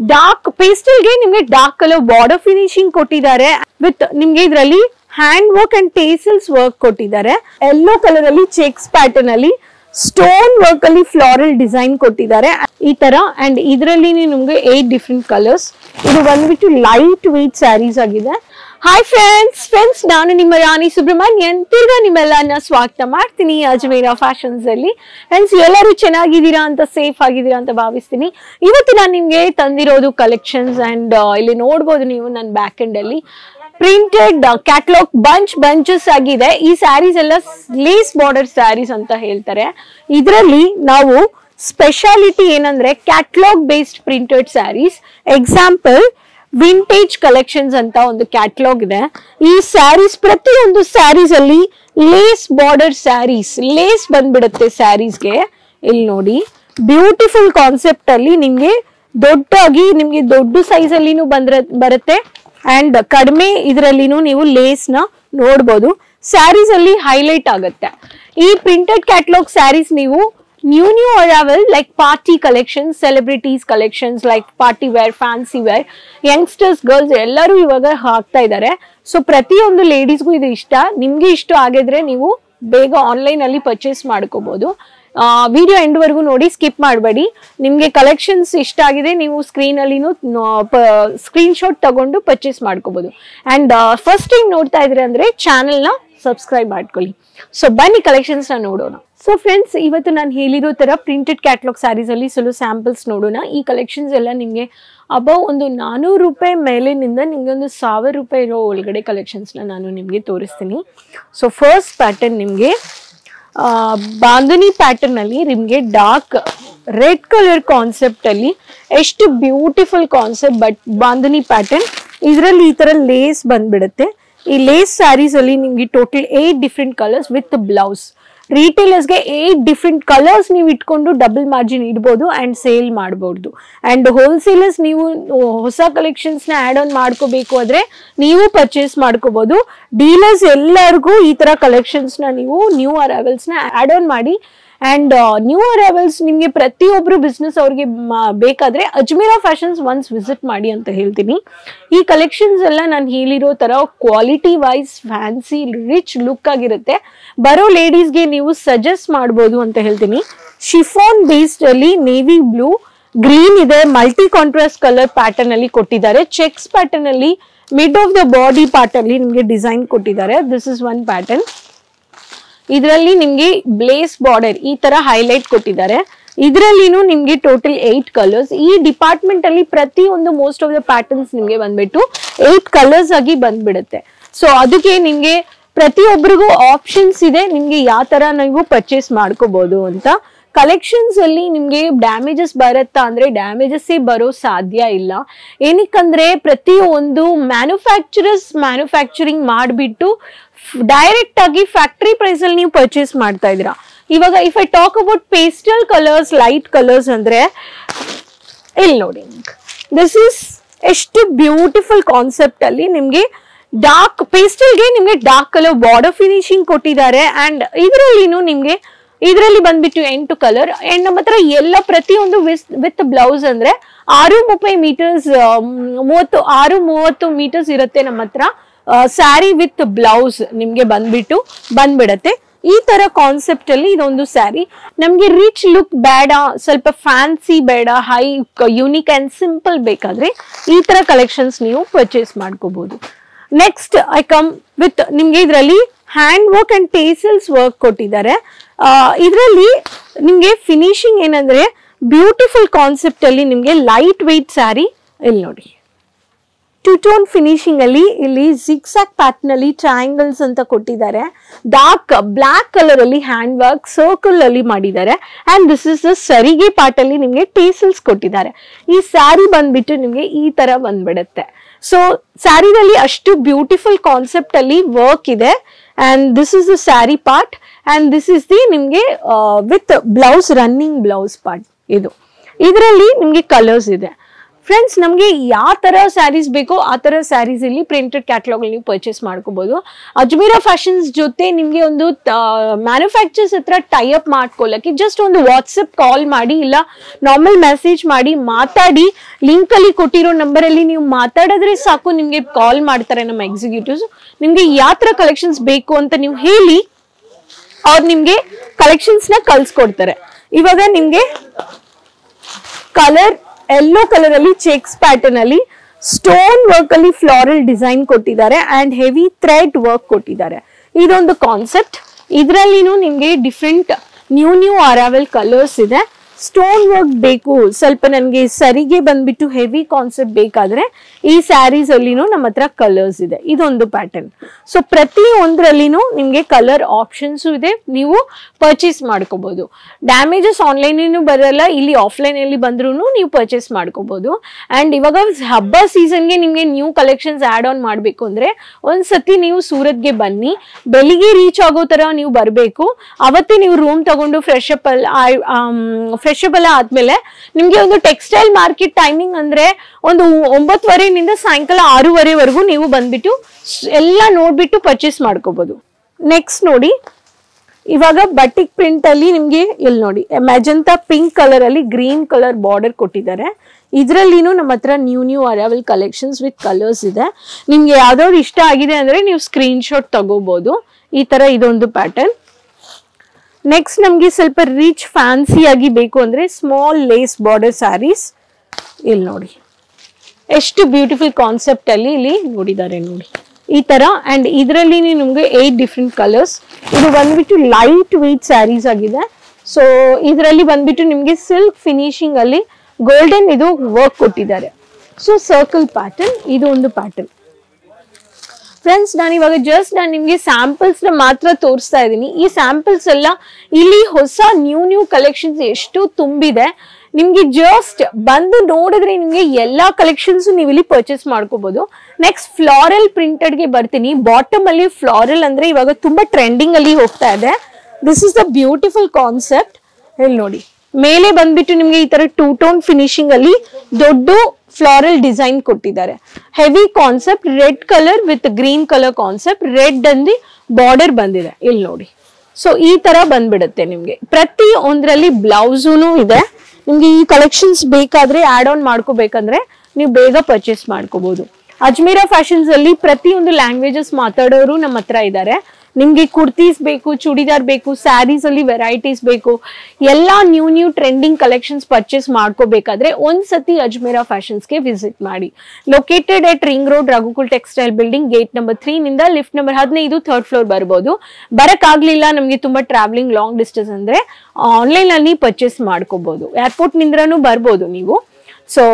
dark ಪೇಸ್ಟಲ್ಗೆ ನಿಮ್ಗೆ dark colour border finishing ಕೊಟ್ಟಿದ್ದಾರೆ ವಿತ್ ನಿಮ್ಗೆ ಇದರಲ್ಲಿ hand work and tassels work ಕೊಟ್ಟಿದ್ದಾರೆ ಎಲ್ಲೋ ಕಲರ್ ಅಲ್ಲಿ ಚೆಕ್ಸ್ ಪ್ಯಾಟರ್ನ್ ಅಲ್ಲಿ ಸ್ಟೋನ್ ವರ್ಕ್ ಅಲ್ಲಿ ಫ್ಲಾರಲ್ ಡಿಸೈನ್ ಕೊಟ್ಟಿದ್ದಾರೆ ಈ ತರ ಅಂಡ್ ಇದರಲ್ಲಿ ನಿಮ್ಗೆ ಏಟ್ ಡಿಫ್ರೆಂಟ್ ಕಲರ್ಸ್ ಇದು ಬಂದ್ಬಿಟ್ಟು ಲೈಟ್ ವೆಯ್ಟ್ ಸ್ಯಾರೀಸ್ ಆಗಿದೆ ಹಾಯ್ ಫ್ರೆಂಡ್ಸ್ ಫ್ರೆಂಡ್ಸ್ ನಾನು ನಿಮ್ಮ ರಾಣಿ ಸುಬ್ರಹ್ಮಣ್ಯನ್ ತಿರ್ಗಾ ನಿಮ್ಮೆಲ್ಲನ ಸ್ವಾಗತ ಮಾಡ್ತೀನಿ ಅಜ್ಮೇರ ಫ್ಯಾಷನ್ಸ್ ಅಲ್ಲಿ ಫ್ರೆಂಡ್ಸ್ ಎಲ್ಲರೂ ಚೆನ್ನಾಗಿದ್ದೀರಾ ಅಂತ ಸೇಫ್ ಆಗಿದ್ದೀರಾ ಅಂತ ಭಾವಿಸ್ತೀನಿ ಇವತ್ತು ನಾನು ನಿಮ್ಗೆ ತಂದಿರೋದು ಕಲೆಕ್ಷನ್ಸ್ ಅಂಡ್ ಇಲ್ಲಿ ನೋಡ್ಬೋದು ನೀವು ನನ್ನ ಬ್ಯಾಕ್ ಎಂಡ್ ಅಲ್ಲಿ ಪ್ರಿಂಟೆಡ್ ಕ್ಯಾಟ್ಲಾಗ್ ಬಂಚ್ ಬಂಚಸ್ ಆಗಿದೆ ಈ ಸ್ಯಾರೀಸ್ ಎಲ್ಲ ಲೇಸ್ ಬಾರ್ಡರ್ ಸ್ಯಾರೀಸ್ ಅಂತ ಹೇಳ್ತಾರೆ ಇದರಲ್ಲಿ ನಾವು ಸ್ಪೆಷಾಲಿಟಿ ಏನಂದ್ರೆ catalogue based printed saris example vintage collections ಅಂತ ಒಂದು ಕ್ಯಾಟ್ಲಾಗ್ ಇದೆ ಈ ಸ್ಯಾರೀಸ್ ಪ್ರತಿಯೊಂದು ಸ್ಯಾರೀಸ್ ಅಲ್ಲಿ ಲೇಸ್ ಬಾರ್ಡರ್ ಸ್ಯಾರೀಸ್ ಲೇಸ್ ಬಂದ್ಬಿಡುತ್ತೆ ಸ್ಯಾರೀಸ್ಗೆ ಇಲ್ಲಿ ನೋಡಿ ಬ್ಯೂಟಿಫುಲ್ ಕಾನ್ಸೆಪ್ಟ್ ಅಲ್ಲಿ ನಿಮ್ಗೆ ದೊಡ್ಡಾಗಿ ನಿಮ್ಗೆ ದೊಡ್ಡ ಸೈಜ್ ಅಲ್ಲಿನೂ ಬಂದ್ರ ಬರುತ್ತೆ ಅಂಡ್ ಕಡಿಮೆ ಇದರಲ್ಲಿನೂ ನೀವು ಲೇಸ್ ನ ನೋಡ್ಬೋದು ಸ್ಯಾರೀಸ್ ಅಲ್ಲಿ ಹೈಲೈಟ್ ಆಗುತ್ತೆ ಈ ಪ್ರಿಂಟೆಡ್ ಕ್ಯಾಟ್ಲಾಗ್ ಸ್ಯಾರೀಸ್ ನೀವು new new arrival like party collections celebrities collections like party wear fancy wear youngsters girls ಎಲ್ಲರೂ ಇವಾಗ ಹಾಕ್ತಾ ಇದ್ದಾರೆ ಸೊ ಪ್ರತಿಯೊಂದು ಲೇಡೀಸ್ಗೂ ಇದು ಇಷ್ಟ ನಿಮ್ಗೆ ಇಷ್ಟ ಆಗಿದ್ರೆ ನೀವು ಬೇಗ ಆನ್ಲೈನ್ ಅಲ್ಲಿ ಪರ್ಚೇಸ್ ಮಾಡ್ಕೋಬಹುದು ವಿಡಿಯೋ ಎಂಡ್ವರೆಗೂ ನೋಡಿ ಸ್ಕಿಪ್ ಮಾಡಬೇಡಿ ನಿಮಗೆ ಕಲೆಕ್ಷನ್ಸ್ ಇಷ್ಟ ಆಗಿದೆ ನೀವು ಸ್ಕ್ರೀನ್ ಅಲ್ಲಿನೂ ಸ್ಕ್ರೀನ್ ಶಾಟ್ ತಗೊಂಡು ಪರ್ಚೇಸ್ ಮಾಡ್ಕೋಬಹುದು ಅಂಡ್ ಫಸ್ಟ್ ಟೈಮ್ ನೋಡ್ತಾ ಇದ್ರೆ ಅಂದ್ರೆ ಚಾನೆಲ್ನ ಸಬ್ಸ್ಕ್ರೈಬ್ ಮಾಡ್ಕೊಳ್ಳಿ ಸೊ ಬನ್ನಿ ಕಲೆಕ್ಷನ್ಸ್ ನ ನೋಡೋಣ ಸೊ ಫ್ರೆಂಡ್ಸ್ ಇವತ್ತು ನಾನು ಹೇಳಿರೋ ತರ ಪ್ರಿಂಟೆಡ್ ಕ್ಯಾಟ್ಲಾಗ್ ಸ್ಯಾರೀಸ್ ಅಲ್ಲಿ ಸ್ವಲ್ಪ ಸ್ಯಾಂಪಲ್ಸ್ ನೋಡೋಣ ಈ ಕಲೆಕ್ಷನ್ಸ್ ಎಲ್ಲ ನಿಮಗೆ ಅಬೌವ್ ಒಂದು ನಾನೂರು ರೂಪಾಯಿ ಮೇಲಿನಿಂದ ನಿಮ್ಗೆ ಒಂದು ಸಾವಿರ ರೂಪಾಯಿ ಇರೋ ಒಳಗಡೆ ಕಲೆಕ್ಷನ್ಸ್ನ ನಾನು ನಿಮಗೆ ತೋರಿಸ್ತೀನಿ ಸೊ ಫಸ್ಟ್ ಪ್ಯಾಟರ್ನ್ ನಿಮಗೆ ಬಾಂಧನಿ ಪ್ಯಾಟರ್ನ್ ಅಲ್ಲಿ ನಿಮಗೆ ಡಾರ್ಕ್ ರೆಡ್ ಕಲರ್ ಕಾನ್ಸೆಪ್ಟ್ ಅಲ್ಲಿ ಎಷ್ಟು beautiful concept but bandhani pattern ಇದರಲ್ಲಿ ಈ ತರ ಲೇಸ್ ಬಂದ್ಬಿಡುತ್ತೆ ಈ ಲೇಸ್ ಸ್ಯಾರೀಸ್ ಅಲ್ಲಿ ನಿಮ್ಗೆ total eight different colours with blouse ರಿಟೇಲರ್ಸ್ಗೆ ಏಟ್ ಡಿಫ್ರೆಂಟ್ ಕಲರ್ಸ್ ನೀವು ಇಟ್ಕೊಂಡು ಡಬಲ್ ಮಾರ್ಜಿನ್ ಇಡ್ಬೋದು ಅಂಡ್ ಸೇಲ್ ಮಾಡ್ಬೋದು ಅಂಡ್ ಹೋಲ್ಸೇಲರ್ಸ್ ನೀವು ಹೊಸ ಕಲೆಕ್ಷನ್ಸ್ ನ ಆಡ್ ಆನ್ ಮಾಡ್ಕೋಬೇಕು ಆದ್ರೆ ನೀವು ಪರ್ಚೇಸ್ ಮಾಡ್ಕೋಬಹುದು ಡೀಲರ್ಸ್ ಎಲ್ಲರಿಗೂ ಈ ತರ ಕಲೆಕ್ಷನ್ಸ್ ನ ನೀವು ನ್ಯೂ ಅರೈವಲ್ಸ್ ನ ಆಡ್ ಆನ್ ಮಾಡಿ ಅಂಡ್ ನ್ಯೂ ಅರೈವಲ್ಸ್ ನಿಮಗೆ ಪ್ರತಿಯೊಬ್ರು ಬಿಸ್ನೆಸ್ ಅವ್ರಿಗೆ ಬೇಕಾದ್ರೆ ಅಜ್ಮೀರಾ ಫ್ಯಾಷನ್ಸ್ ಒನ್ಸ್ ವಿಸಿಟ್ ಮಾಡಿ ಅಂತ ಹೇಳ್ತೀನಿ ಈ ಕಲೆಕ್ಷನ್ಸ್ ಎಲ್ಲ ನಾನು ಹೇಳಿರೋ ತರ quality wise fancy rich look ಆಗಿರುತ್ತೆ ಬರೋ ಲೇಡೀಸ್ಗೆ ನೀವು ಸಜೆಸ್ಟ್ ಮಾಡ್ಬೋದು ಅಂತ ಹೇಳ್ತೀನಿ ಶಿಫಾನ್ ಬೇಸ್ಡ್ ಅಲ್ಲಿ ನೇವಿ ಬ್ಲೂ ಗ್ರೀನ್ ಇದೆ ಮಲ್ಟಿ ಕಾಂಟ್ರಾಸ್ಟ್ ಕಲರ್ ಪ್ಯಾಟರ್ನ್ ಅಲ್ಲಿ ಕೊಟ್ಟಿದ್ದಾರೆ ಚೆಕ್ಸ್ ಪ್ಯಾಟರ್ನ್ ಅಲ್ಲಿ mid of the body part ಅಲ್ಲಿ ನಿಮಗೆ ಡಿಸೈನ್ ಕೊಟ್ಟಿದ್ದಾರೆ ದಿಸ್ ಇಸ್ ಒನ್ ಪ್ಯಾಟರ್ನ್ ಇದರಲ್ಲಿ ನಿಮ್ಗೆ ಬ್ಲೇಸ್ ಬಾರ್ಡರ್ ಈ ತರ ಹೈಲೈಟ್ ಕೊಟ್ಟಿದ್ದಾರೆ ಇದರಲ್ಲಿನೂ ನಿಮ್ಗೆ ಟೋಟಲ್ ಏಟ್ ಕಲರ್ಸ್ ಈ ಡಿಪಾರ್ಟ್ಮೆಂಟ್ ಅಲ್ಲಿ ಪ್ರತಿಯೊಂದು ಮೋಸ್ಟ್ ಆಫ್ ದ ಪ್ಯಾಟರ್ನ್ಸ್ ನಿಮ್ಗೆ ಬಂದ್ಬಿಟ್ಟು ಏಟ್ ಕಲರ್ಸ್ ಆಗಿ ಬಂದ್ಬಿಡುತ್ತೆ ಸೊ ಅದಕ್ಕೆ ನಿಮ್ಗೆ ಪ್ರತಿಯೊಬ್ಬರಿಗೂ ಆಪ್ಷನ್ಸ್ ಇದೆ ನಿಮ್ಗೆ ಯಾವ ತರ ನೀವು ಪರ್ಚೇಸ್ ಮಾಡ್ಕೋಬಹುದು ಅಂತ ಕಲೆಕ್ಷನ್ಸ್ ಅಲ್ಲಿ ನಿಮ್ಗೆ ಡ್ಯಾಮೇಜಸ್ ಬರುತ್ತಾ ಅಂದ್ರೆ ಡ್ಯಾಮೇಜಸ್ ಬರೋ ಸಾಧ್ಯ ಇಲ್ಲ ಏನಕ್ಕಂದ್ರೆ ಪ್ರತಿಯೊಂದು ಮ್ಯಾನುಫ್ಯಾಕ್ಚರರ್ಸ್ ಮ್ಯಾನುಫ್ಯಾಕ್ಚರಿಂಗ್ ಮಾಡಿಬಿಟ್ಟು ಡೈರೆಕ್ಟ್ ಆಗಿ ಫ್ಯಾಕ್ಟ್ರಿ ಪ್ರೈಸ್ ಅಲ್ಲಿ ನೀವು ಪರ್ಚೇಸ್ ಮಾಡ್ತಾ ಇದೀರಾ ಇವಾಗ if I talk about pastel colours light colours ಅಂದ್ರೆ ಇಲ್ಲಿ ನೋಡಿ ದಿಸ್ ಇಸ್ ಎಷ್ಟು ಬ್ಯೂಟಿಫುಲ್ ಕಾನ್ಸೆಪ್ಟ್ ಅಲ್ಲಿ ನಿಮ್ಗೆ ಡಾರ್ಕ್ ಪೇಸ್ಟಲ್ಗೆ ನಿಮ್ಗೆ ಡಾರ್ಕ್ ಕಲರ್ ಬಾರ್ಡರ್ ಫಿನಿಶಿಂಗ್ ಕೊಟ್ಟಿದ್ದಾರೆ ಅಂಡ್ ಇದರಲ್ಲಿನೂ ನಿಮ್ಗೆ ಇದರಲ್ಲಿ ಬಂದ್ಬಿಟ್ಟು ಎಂಟು ಕಲರ್ ಅಂಡ್ ನಮ್ಮ ಹತ್ರ ಎಲ್ಲ ಪ್ರತಿಯೊಂದು ವಿಸ್ ವಿತ್ ಬ್ಲೌಸ್ ಅಂದ್ರೆ ಆರು ಮುಪ್ಪೈ ಮೀಟರ್ಸ್ ಮೂವತ್ತು ಆರು ಮೂವತ್ತು ಮೀಟರ್ಸ್ ಇರುತ್ತೆ ನಮ್ಮ ಹತ್ರ ಸ್ಯಾರಿ ವಿತ್ ಬ್ಲೌಸ್ ನಿಮ್ಗೆ ಬಂದ್ಬಿಟ್ಟು ಬಂದ್ಬಿಡತ್ತೆ ಈ ತರ ಕಾನ್ಸೆಪ್ಟ್ ಅಲ್ಲಿ ಇದೊಂದು ಸ್ಯಾರಿ ನಮ್ಗೆ ರಿಚ್ ಲುಕ್ ಬೇಡ ಸ್ವಲ್ಪ ಫ್ಯಾನ್ಸಿ ಬೇಡ ಹೈ ಯುನಿಕ್ ಅಂಡ್ ಸಿಂಪಲ್ ಬೇಕಾದ್ರೆ ಈ ತರ ಕಲೆಕ್ಷನ್ಸ್ ನೀವು ಪರ್ಚೇಸ್ ಮಾಡ್ಕೋಬಹುದು ನೆಕ್ಸ್ಟ್ ಐ ಕಮ್ ವಿತ್ ನಿಮ್ಗೆ ಇದರಲ್ಲಿ hand work and tassels work ಕೊಟ್ಟಿದ್ದಾರೆ ಇದರಲ್ಲಿ ನಿಮ್ಗೆ ಫಿನಿಶಿಂಗ್ ಏನಂದ್ರೆ ಬ್ಯೂಟಿಫುಲ್ ಕಾನ್ಸೆಪ್ಟ್ ಅಲ್ಲಿ ನಿಮ್ಗೆ ಲೈಟ್ ವೆಯ್ಟ್ ಸ್ಯಾರಿ ಇಲ್ಲಿ ನೋಡಿ ಟು ಟೋನ್ ಫಿನಿಶಿಂಗ್ ಅಲ್ಲಿ ಇಲ್ಲಿ ಜಿಗ್ಸಾಕ್ ಪ್ಯಾಟರ್ನ್ ಅಲ್ಲಿ ಟ್ರಯಾಂಗಲ್ಸ್ ಅಂತ ಕೊಟ್ಟಿದ್ದಾರೆ ಡಾರ್ಕ್ ಬ್ಲಾಕ್ ಕಲರ್ ಅಲ್ಲಿ ಹ್ಯಾಂಡ್ ವರ್ಕ್ ಸರ್ಕಲ್ ಅಲ್ಲಿ ಮಾಡಿದ್ದಾರೆ ಅಂಡ್ ದಿಸ್ ಇಸ್ ದ ಸರಿಗೆ ಪಾರ್ಟ್ ಅಲ್ಲಿ ನಿಮ್ಗೆ ಟೇಸಲ್ಸ್ ಕೊಟ್ಟಿದ್ದಾರೆ ಈ ಸ್ಯಾರಿ ಬಂದ್ಬಿಟ್ಟು ನಿಮ್ಗೆ ಈ ತರ ಬಂದ್ಬಿಡುತ್ತೆ ಸೊ ಸ್ಯಾರಿನಲ್ಲಿ ಅಷ್ಟು ಬ್ಯೂಟಿಫುಲ್ ಕಾನ್ಸೆಪ್ಟ್ ಅಲ್ಲಿ ವರ್ಕ್ ಇದೆ and this is the sari part and this is the ನಿಮ್ಗೆ with blouse running blouse part ಇದು ಇದರಲ್ಲಿ ನಿಮ್ಗೆ ಕಲರ್ಸ್ ಇದೆ ಫ್ರೆಂಡ್ಸ್ ನಮಗೆ ಯಾವ ತರ ಸ್ಯಾರೀಸ್ ಬೇಕೋ ಆ ತರ ಸ್ಯಾರೀಸ್ ಇಲ್ಲಿ ಪ್ರಿಂಟೆಡ್ ಕ್ಯಾಟಲಾಗ್ ನೀವು ಪರ್ಚೇಸ್ ಮಾಡ್ಕೋಬಹುದು ಅಜ್ಮೀರಾ ಫ್ಯಾಷನ್ಸ್ ಜೊತೆ ನಿಮ್ಗೆ ಒಂದು ಮ್ಯಾನುಫ್ಯಾಕ್ಚರ್ಸ್ ಹತ್ರ ಟೈ ಅಪ್ ಮಾಡ್ಕೊಳ್ಳಕ್ಕೆ ಜಸ್ಟ್ ಒಂದು ವಾಟ್ಸಪ್ ಕಾಲ್ ಮಾಡಿ ಇಲ್ಲ ನಾರ್ಮಲ್ ಮೆಸೇಜ್ ಮಾಡಿ ಮಾತಾಡಿ ಲಿಂಕ್ ಅಲ್ಲಿ ಕೊಟ್ಟಿರೋ ನಂಬರ್ ಅಲ್ಲಿ ನೀವು ಮಾತಾಡಿದ್ರೆ ಸಾಕು ನಿಮ್ಗೆ ಕಾಲ್ ಮಾಡ್ತಾರೆ ನಮ್ಮ ಎಕ್ಸಿಕ್ಯೂಟಿವ್ಸ್ ನಿಮ್ಗೆ ಯಾವ ತರ ಕಲೆಕ್ಷನ್ಸ್ ಬೇಕು ಅಂತ ನೀವು ಹೇಳಿ ಅವ್ರು ನಿಮ್ಗೆ ಕಲೆಕ್ಷನ್ಸ್ ನ ಕಳ್ಸ್ಕೊಡ್ತಾರೆ ಇವಾಗ ನಿಮ್ಗೆ ಕಲರ್ ಎಲ್ಲೋ ಕಲರ್ ಅಲ್ಲಿ ಚೆಕ್ಸ್ ಪ್ಯಾಟರ್ನ್ ಅಲ್ಲಿ ಸ್ಟೋನ್ ವರ್ಕ್ ಅಲ್ಲಿ ಫ್ಲಾರಲ್ ಡಿಸೈನ್ ಕೊಟ್ಟಿದ್ದಾರೆ ಅಂಡ್ ಹೆವಿ ಥ್ರೆಡ್ ವರ್ಕ್ ಕೊಟ್ಟಿದ್ದಾರೆ ಇದೊಂದು ಕಾನ್ಸೆಪ್ಟ್ ಇದರಲ್ಲಿನೂ ನಿಮ್ಗೆ different new new arrival colours ಇದೆ ಸ್ಟೋನ್ ವರ್ಕ್ ಬೇಕು ಸ್ವಲ್ಪ ನನಗೆ ಸರಿಗೆ ಬಂದ್ಬಿಟ್ಟು ಹೆವಿ ಕಾನ್ಸೆಪ್ಟ್ ಬೇಕಾದ್ರೆ ಈ ಸ್ಯಾರೀಸ್ ಅಲ್ಲಿನೂ ನಮ್ಮ ಹತ್ರ ಕಲರ್ಸ್ ಇದೆ ಇದೊಂದು ಪ್ಯಾಟರ್ನ್ ಸೊ ಪ್ರತಿ ಒಂದ್ರಲ್ಲಿನೂ ನಿಮ್ಗೆ ಕಲರ್ ಆಪ್ಷನ್ಸ್ ಇದೆ ನೀವು ಪರ್ಚೇಸ್ ಮಾಡ್ಕೋಬಹುದು ಡ್ಯಾಮೇಜಸ್ ಆನ್ಲೈನ್ ಬರಲ್ಲ ಇಲ್ಲಿ ಆಫ್ಲೈನ್ ಅಲ್ಲಿ ಬಂದ್ರೂ ನೀವು ಪರ್ಚೇಸ್ ಮಾಡ್ಕೋಬಹುದು ಅಂಡ್ ಇವಾಗ ಹಬ್ಬ ಸೀಸನ್ಗೆ ನಿಮ್ಗೆ ನ್ಯೂ ಕಲೆಕ್ಷನ್ಸ್ ಆಡ್ ಆನ್ ಮಾಡಬೇಕು ಅಂದ್ರೆ ಒಂದ್ಸತಿ ನೀವು ಸೂರತ್ಗೆ ಬನ್ನಿ ಬೆಳಿಗ್ಗೆ ರೀಚ್ ಆಗೋ ತರ ನೀವು ಬರಬೇಕು ಅವತ್ತೇ ನೀವು ರೂಮ್ ತಗೊಂಡು ಫ್ರೆಶ್ ಅಪ್ ಅಲ್ಲಿ ಫ್ರೆಶ್ ಅಪ್ ಎಲ್ಲ ಆದ್ಮೇಲೆ ನಿಮ್ಗೆ ಒಂದು ಟೆಕ್ಸ್ಟೈಲ್ ಮಾರ್ಕೆಟ್ ಟೈಮಿಂಗ್ ಅಂದ್ರೆ ಒಂದು ಒಂಬತ್ತುವರೆನಿಂದ ಸಾಯಂಕಾಲ ಆರೂವರೆವರೆಗೂ ನೀವು ಬಂದ್ಬಿಟ್ಟು ಸ್- ಎಲ್ಲ ನೋಡ್ಬಿಟ್ಟು ಪರ್ಚೇಸ್ ಮಾಡ್ಕೋಬಹುದು ನೆಕ್ಸ್ಟ್ ನೋಡಿ ಇವಾಗ ಬಟಿಕ್ ಪ್ರಿಂಟ್ ಅಲ್ಲಿ ನಿಮ್ಗೆ ಇಲ್ಲಿ ನೋಡಿ ಮೆಜಂತಾ ಪಿಂಕ್ ಕಲರ್ ಅಲ್ಲಿ ಗ್ರೀನ್ ಕಲರ್ ಬಾರ್ಡರ್ ಕೊಟ್ಟಿದ್ದಾರೆ ಇದರಲ್ಲಿನೂ ನಮ್ಮ ಹತ್ರ new new arrival collections with colours ಇದೆ ನಿಮ್ಗೆ ಯಾವ್ದಾದ್ರು ಇಷ್ಟ ಆಗಿದೆ ಅಂದ್ರೆ ನೀವು ಸ್ಕ್ರೀನ್ ಶಾಟ್ ತಗೋಬಹುದು ಈ ತರ ಇದೊಂದು ಪ್ಯಾಟರ್ನ್ ನೆಕ್ಸ್ಟ್ ನಮ್ಗೆ ಸ್ವಲ್ಪ ರಿಚ್ ಫ್ಯಾನ್ಸಿ ಆಗಿ ಬೇಕು ಅಂದ್ರೆ ಸ್ಮಾಲ್ ಲೇಸ್ ಬಾರ್ಡರ್ ಸ್ಯಾರೀಸ್ ಇಲ್ಲಿ ನೋಡಿ ಎಷ್ಟು ಬ್ಯೂಟಿಫುಲ್ ಕಾನ್ಸೆಪ್ಟ್ ಅಲ್ಲಿ ಇಲ್ಲಿ ನೋಡಿದ್ದಾರೆ ನೋಡಿ ಈ ತರ ಅಂಡ್ ಇದರಲ್ಲಿ ನಿಮ್ಗೆ ಏಟ್ ಡಿಫ್ರೆಂಟ್ ಕಲರ್ಸ್ ಇದು ಬಂದ್ಬಿಟ್ಟು ಲೈಟ್ ವೆಯ್ಟ್ ಸ್ಯಾರೀಸ್ ಆಗಿದೆ ಸೊ ಇದರಲ್ಲಿ ಬಂದ್ಬಿಟ್ಟು ನಿಮ್ಗೆ ಸಿಲ್ಕ್ ಫಿನಿಶಿಂಗ್ ಅಲ್ಲಿ ಗೋಲ್ಡನ್ ಇದು ವರ್ಕ್ ಕೊಟ್ಟಿದ್ದಾರೆ ಸೊ ಸರ್ಕಲ್ ಪ್ಯಾಟರ್ನ್ ಇದು ಒಂದು ಪ್ಯಾಟರ್ನ್ ಫ್ರೆಂಡ್ಸ್ ನಾನು ಇವಾಗ ಜಸ್ಟ್ ನಾನು ನಿಮಗೆ ಸ್ಯಾಂಪಲ್ಸ್ ಮಾತ್ರ ತೋರಿಸ್ತಾ ಇದ್ದೀನಿ ಈ ಸ್ಯಾಂಪಲ್ಸ್ ಎಲ್ಲ ಇಲ್ಲಿ ಹೊಸ ನ್ಯೂ ನ್ಯೂ ಕಲೆಕ್ಷನ್ಸ್ ಎಷ್ಟು ತುಂಬಿದೆ ನಿಮ್ಗೆ ಜಸ್ಟ್ ಬಂದು ನೋಡಿದ್ರೆ ನಿಮ್ಗೆ ಎಲ್ಲಾ ಕಲೆಕ್ಷನ್ಸ್ ನೀವು ಇಲ್ಲಿ ಪರ್ಚೇಸ್ ಮಾಡ್ಕೋಬಹುದು ನೆಕ್ಸ್ಟ್ ಫ್ಲಾರಲ್ ಪ್ರಿಂಟೆಡ್ ಗೆ ಬರ್ತೀನಿ ಬಾಟಮ್ ಅಲ್ಲಿ ಫ್ಲಾರಲ್ ಅಂದ್ರೆ ಇವಾಗ ತುಂಬಾ ಟ್ರೆಂಡಿಂಗ್ ಅಲ್ಲಿ ಹೋಗ್ತಾ ಇದೆ this is the beautiful concept ಇಲ್ಲಿ ನೋಡಿ ಮೇಲೆ ಬಂದ್ಬಿಟ್ಟು ನಿಮ್ಗೆ ಈ ತರ ಟೂ ಟೋನ್ ಫಿನಿಶಿಂಗ್ ಅಲ್ಲಿ ದೊಡ್ಡ ಫ್ಲಾರಲ್ ಡಿಸೈನ್ ಕೊಟ್ಟಿದ್ದಾರೆ heavy concept red colour with green colour concept red ಅಂದಿ ಬಾರ್ಡರ್ ಬಂದಿದೆ ಇಲ್ಲಿ ನೋಡಿ ಸೊ ಈ ತರ ಬಂದ್ಬಿಡುತ್ತೆ ನಿಮ್ಗೆ ಪ್ರತಿ ಒಂದ್ರಲ್ಲಿ ಬ್ಲೌಸೂನು ಇದೆ ನಿಮ್ಗೆ ಈ ಕಲೆಕ್ಷನ್ಸ್ ಬೇಕಾದ್ರೆ ಆಡ್ ಆನ್ ಮಾಡ್ಕೋಬೇಕಂದ್ರೆ ನೀವು ಬೇಗ ಪರ್ಚೇಸ್ ಮಾಡ್ಕೋಬಹುದು ಅಜ್ಮೀರಾ ಫ್ಯಾಷನ್ಸ್ ಅಲ್ಲಿ ಪ್ರತಿಯೊಂದು ಲ್ಯಾಂಗ್ವೇಜಸ್ ಮಾತಾಡೋರು ನಮ್ಮ ಹತ್ರ ಇದ್ದಾರೆ ನಿಮ್ಗೆ ಕುರ್ತೀಸ್ ಬೇಕು ಚೂಡಿದಾರ್ ಬೇಕು ಸ್ಯಾರೀಸ್ ಅಲ್ಲಿ ವೆರೈಟೀಸ್ ಬೇಕು ಎಲ್ಲಾ new new trending collections purchase ಮಾಡ್ಕೋಬೇಕಾದ್ರೆ ಒಂದ್ಸತಿ ಅಜ್ಮೇರಾ ಫ್ಯಾಷನ್ಸ್ಗೆ ವಿಸಿಟ್ ಮಾಡಿ located at ring road Raghukul textile building gate number three ನಿಂದ ಲಿಫ್ಟ್ ನಂಬರ್ ಹದಿನೈದು ಥರ್ಡ್ ಫ್ಲೋರ್ ಬರ್ಬೋದು ಬರಕ್ಕಾಗ್ಲಿಲ್ಲ ನಮಗೆ ತುಂಬಾ ಟ್ರಾವೆಲಿಂಗ್ ಲಾಂಗ್ ಡಿಸ್ಟೆನ್ಸ್ ಅಂದ್ರೆ ಆನ್ಲೈನ್ ಅಲ್ಲಿ ಪರ್ಚೇಸ್ ಮಾಡ್ಕೋಬಹುದು ಏರ್ಪೋರ್ಟ್ ನಿಂದ್ರನು ಬರ್ಬೋದು ನೀವು so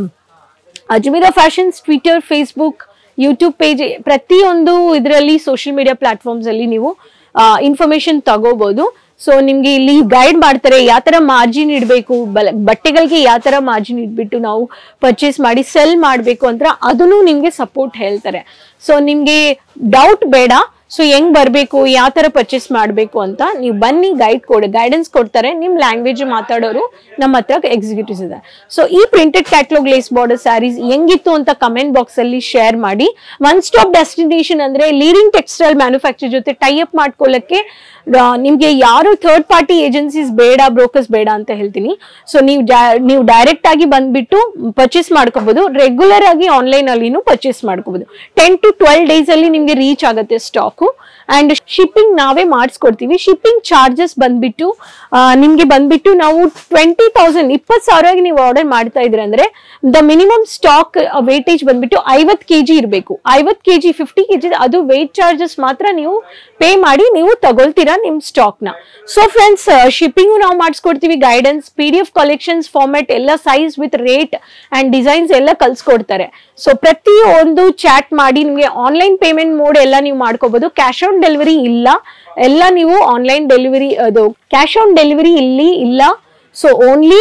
Ajmera fashions Twitter Facebook YouTube page ಪ್ರತಿಯೊಂದು ಇದರಲ್ಲಿ ಸೋಷಿಯಲ್ ಮೀಡಿಯಾ ಪ್ಲಾಟ್ಫಾರ್ಮ್ಸ್ ಅಲ್ಲಿ ನೀವು ಇನ್ಫಾರ್ಮೇಶನ್ ತಗೋಬಹುದು ಸೊ ನಿಮ್ಗೆ ಇಲ್ಲಿ ಗೈಡ್ ಮಾಡ್ತಾರೆ ಯಾವ ತರ ಮಾರ್ಜಿನ್ ಇಡಬೇಕು ಬಟ್ಟೆಗಳಿಗೆ ಯಾವ ತರ ಮಾರ್ಜಿನ್ ಇಟ್ಬಿಟ್ಟು ನಾವು ಪರ್ಚೇಸ್ ಮಾಡಿ ಸೆಲ್ ಮಾಡಬೇಕು ಅಂತ ಅದನ್ನು ನಿಮ್ಗೆ ಸಪೋರ್ಟ್ ಹೇಳ್ತಾರೆ ಸೊ ನಿಮ್ಗೆ ಡೌಟ್ ಬೇಡ ಸೊ ಹೆಂಗ್ ಬರ್ಬೇಕು ಯಾವ ತರ ಪರ್ಚೇಸ್ ಮಾಡ್ಬೇಕು ಅಂತ ನೀವು ಬನ್ನಿ ಗೈಡ್ ಕೊಡಿ ಗೈಡೆನ್ಸ್ ಕೊಡ್ತಾರೆ ನಿಮ್ ಲ್ಯಾಂಗ್ವೇಜ್ ಮಾತಾಡೋರು ನಮ್ಮ ಹತ್ರ ಎಕ್ಸಿಕ್ಯೂಟಿವ್ಸ್ ಇದೆ ಸೊ ಈ printed catalogue lace border sarees ಹೆಂಗಿತ್ತು ಅಂತ ಕಮೆಂಟ್ ಬಾಕ್ಸ್ ಅಲ್ಲಿ ಶೇರ್ ಮಾಡಿ ಒನ್ ಸ್ಟಾಪ್ ಡೆಸ್ಟಿನೇಷನ್ ಅಂದ್ರೆ ಲೀಡಿಂಗ್ ಟೆಕ್ಸ್ಟೈಲ್ ಮ್ಯಾನುಫ್ಯಾಕ್ಚರ್ ಜೊತೆ ಟೈ ಅಪ್ ಮಾಡ್ಕೊಳ್ಳಕ್ಕೆ ಆ, ನಿಮ್ಗೆ ಯಾರು ಥರ್ಡ್ ಪಾರ್ಟಿ ಏಜೆನ್ಸೀಸ್ ಬೇಡ ಬ್ರೋಕರ್ಸ್ ಬೇಡ ಅಂತ ಹೇಳ್ತೀನಿ ಸೊ ನೀವು ಡೈ- ನೀವು ಡೈರೆಕ್ಟ್ ಆಗಿ ಬಂದ್ಬಿಟ್ಟು ಪರ್ಚೇಸ್ ಮಾಡ್ಕೋಬಹುದು ರೆಗ್ಯುಲರ್ ಆಗಿ ಆನ್ಲೈನ್ ಅಲ್ಲಿನೂ ಪರ್ಚೇಸ್ ಮಾಡ್ಕೋಬಹುದು ಟೆನ್ ಟು ಟ್ವೆಲ್ ಡೇಸ್ ಅಲ್ಲಿ ನಿಮ್ಗೆ ರೀಚ್ ಆಗುತ್ತೆ ಸ್ಟಾಕು ಅಂಡ್ ಶಿಪ್ಪಿಂಗ್ ನಾವೇ ಮಾಡಿಸ್ಕೊಡ್ತೀವಿ ಶಿಪ್ಪಿಂಗ್ ಚಾರ್ಜಸ್ ಬಂದ್ಬಿಟ್ಟು ಆ, ನಿಮ್ಗೆ ಬಂದ್ಬಿಟ್ಟು ನಾವು ಟ್ವೆಂಟಿ ತೌಸಂಡ್ ಇಪ್ಪತ್ತು ಸಾವಿರವಾಗಿ ನೀವು ಆರ್ಡರ್ ಮಾಡ್ತಾ ಇದ್ರೆ ಅಂದ್ರೆ ದ ಮಿನಿಮಮ್ ಸ್ಟಾಕ್ ವೇಟೇಜ್ ಬಂದ್ಬಿಟ್ಟು ಐವತ್ ಕೆಜಿ ಇರಬೇಕು ಐವತ್ ಕೆಜಿ ಫಿಫ್ಟಿ ಕೆಜಿ ಅದು ವೇಟ್ ಚಾರ್ಜಸ್ ಮಾತ್ರ ನೀವು ಪೇ ಮಾಡಿ ನೀವು ತಗೊಳ್ತೀರಾ ನಿಮ್ ಸ್ಟಾಕ್ ನ ಸೊ ಫ್ರೆಂಡ್ಸ್ ಶಿಪ್ಪಿಂಗು ನಾವು ಮಾಡಿಸ್ಕೊಡ್ತೀವಿ guidance P D F collections format ಎಲ್ಲ size with rate and designs ಎಲ್ಲ ಕಲ್ಸ್ಕೊಡ್ತಾರೆ ಸೊ ಪ್ರತಿ ಒಂದು ಚಾಟ್ ಮಾಡಿ ನಿಮಗೆ ಆನ್ಲೈನ್ ಪೇಮೆಂಟ್ ಮೋಡ್ ಎಲ್ಲ ನೀವು ಮಾಡ್ಕೋಬಹುದು ಕ್ಯಾಶ್ ಆನ್ ಡೆಲಿವರಿ ಇಲ್ಲ ಎಲ್ಲ ನೀವು ಆನ್ಲೈನ್ ಡೆಲಿವರಿ ಅದು ಕ್ಯಾಶ್ ಆನ್ ಡೆಲಿವರಿ ಇಲ್ಲಿ ಇಲ್ಲ ಸೊ ಓನ್ಲಿ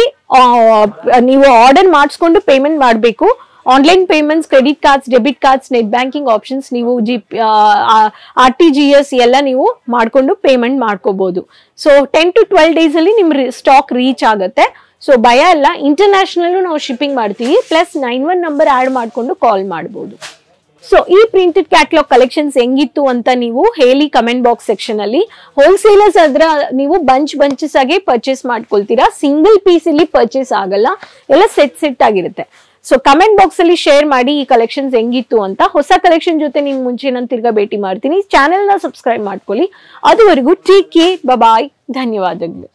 ನೀವು ಆರ್ಡರ್ ಮಾಡಿಸ್ಕೊಂಡು ಪೇಮೆಂಟ್ ಮಾಡಬೇಕು online payments credit cards debit cards net banking options ನೀವು G R T G S ಎಲ್ಲ ನೀವು ಮಾಡ್ಕೊಂಡು ಪೇಮೆಂಟ್ ಮಾಡ್ಕೋಬಹುದು so ten to twelve days ಅಲ್ಲಿ ನಿಮ್ ಸ್ಟಾಕ್ ರೀಚ್ ಆಗುತ್ತೆ ಸೊ ಭಯ ಇಲ್ಲ ಇಂಟರ್ನ್ಯಾಷನಲ್ ನಾವು ಶಿಪ್ಪಿಂಗ್ ಮಾಡ್ತೀವಿ plus nine one number add ಮಾಡ್ಕೊಂಡು ಕಾಲ್ ಮಾಡ್ಬೋದು ಸೊ ಈ ಪ್ರಿಂಟೆಡ್ ಕ್ಯಾಟ್ಲಾಗ್ ಕಲೆಕ್ಷನ್ಸ್ ಹೆಂಗಿತ್ತು ಅಂತ ನೀವು ಹೇಳಿ ಕಮೆಂಟ್ ಬಾಕ್ಸ್ ಸೆಕ್ಷನ್ ಅಲ್ಲಿ ಹೋಲ್ಸೇಲರ್ಸ್ ಅದ್ರ ನೀವು ಬಂಚ್ ಬಂಚಸ್ ಆಗಿ ಪರ್ಚೇಸ್ ಮಾಡ್ಕೊಳ್ತೀರಾ ಸಿಂಗಲ್ ಪೀಸ್ ಇಲ್ಲಿ ಪರ್ಚೇಸ್ ಆಗಲ್ಲ ಎಲ್ಲ ಸೆಟ್ ಸೆಟ್ ಆಗಿರುತ್ತೆ ಸೊ ಕಮೆಂಟ್ ಬಾಕ್ಸ್ ಅಲ್ಲಿ ಶೇರ್ ಮಾಡಿ ಈ ಕಲೆಕ್ಷನ್ಸ್ ಹೆಂಗಿತ್ತು ಅಂತ ಹೊಸ ಕಲೆಕ್ಷನ್ ಜೊತೆ ನಿಮ್ ಮುಂಚೆ ನಾನು ತಿರ್ಗಾ ಭೇಟಿ ಮಾಡ್ತೀನಿ ಚಾನೆಲ್ ನ ಸಬ್ಸ್ಕ್ರೈಬ್ ಮಾಡ್ಕೊಳ್ಳಿ ಅದುವರೆಗೂ ಟೇಕ್ ಕೇರ್ ಬಾಯ್ ಧನ್ಯವಾದಗಳು